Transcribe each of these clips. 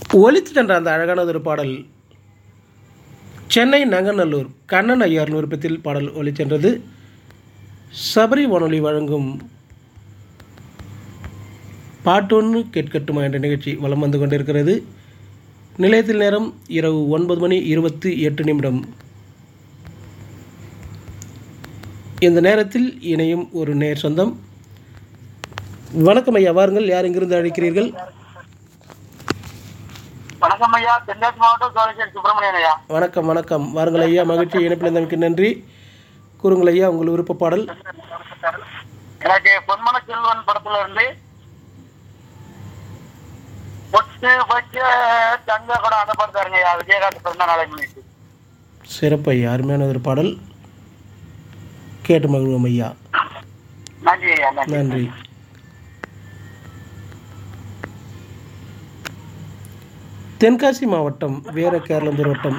ஒலித்து சென்ற அந்த அழகான ஒரு பாடல் சென்னை நங்கநல்லூர் கண்ணன் ஐயார் விருப்பத்தில் பாடல் ஒலிச்சென்றது சபரி வானொலி வழங்கும் பாட்டொன்று கேட்கட்டுமா என்ற நிகழ்ச்சி வலம் வந்து கொண்டிருக்கிறது நிலையத்தில் நேரம் இரவு ஒன்பது மணி இருபத்தி எட்டு நிமிடம் இந்த நேரத்தில் இணையும் ஒரு நேர் சொந்தம் வணக்கம் ஐயா வாருங்கள் யார் எங்கிருந்து அழைக்கிறீர்கள் வணக்கம் ஐயா தென்காசி மாவட்டம் சோழச்சேரி சுப்பிரமணியன் ஐயா வணக்கம் வணக்கம் வாருங்கள் ஐயா மகிழ்ச்சி இணைப்பில் இருந்தமைக்கு நன்றி கூறுங்கள் ஐயா உங்கள் விருப்ப பாடல் எனக்கு பொன்மன செல்வன் படத்துல இருந்து பொட்டு வச்ச தங்க கூட அந்த படம் தருங்க ஐயா விஜயகாந்த் பிறந்த நாளை முன்னிட்டு சிறப்பு ஐயா அருமையான ஒரு பாடல் கேட்டு மகிழ்வோம் ஐயா நன்றி ஐயா நன்றி நன்றி தென்காசி மாவட்டம் வீர கேரளம்பூர் வட்டம்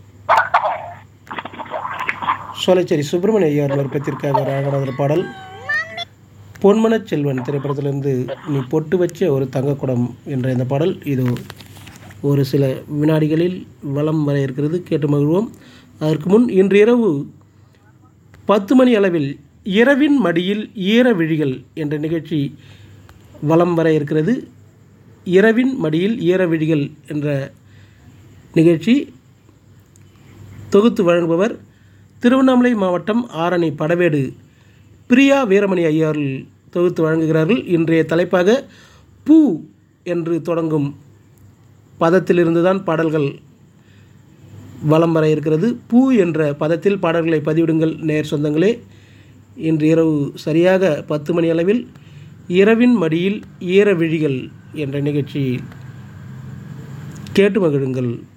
சோலைச்சேரி சுப்பிரமணிய ஐயார் விருப்பத்திற்காக ராகநாதர் பாடல் பொன்மனச் செல்வன் திரைப்படத்திலிருந்து நீ பொட்டு வச்ச ஒரு தங்கக்குடம் என்ற இந்த பாடல் இது ஒரு சில வினாடிகளில் வலம் வர இருக்கிறது கேட்டு மகிழ்வோம் அதற்கு முன் இன்று இரவு பத்து மணி அளவில் இரவின் மடியில் ஈர விழிகள் என்ற நிகழ்ச்சி வலம் வர இருக்கிறது இரவின் மடியில் ஈர விழிகள் என்ற நிகழ்ச்சி தொகுத்து வழங்குபவர் திருவண்ணாமலை மாவட்டம் ஆரணி படவேடு பிரியா வீரமணி ஐயார்கள் தொகுத்து வழங்குகிறார்கள் இன்றைய தலைப்பாக பூ என்று தொடங்கும் பதத்திலிருந்து தான் பாடல்கள் வலம் வர இருக்கிறது பூ என்ற பதத்தில் பாடல்களை பதிவிடுங்கள் நேர் சொந்தங்களே இன்று இரவு சரியாக பத்து மணி அளவில் இரவின் மடியில் ஈர விழிகள் என்ற நிகழ்ச்சியில் கேட்டு மகிழுங்கள்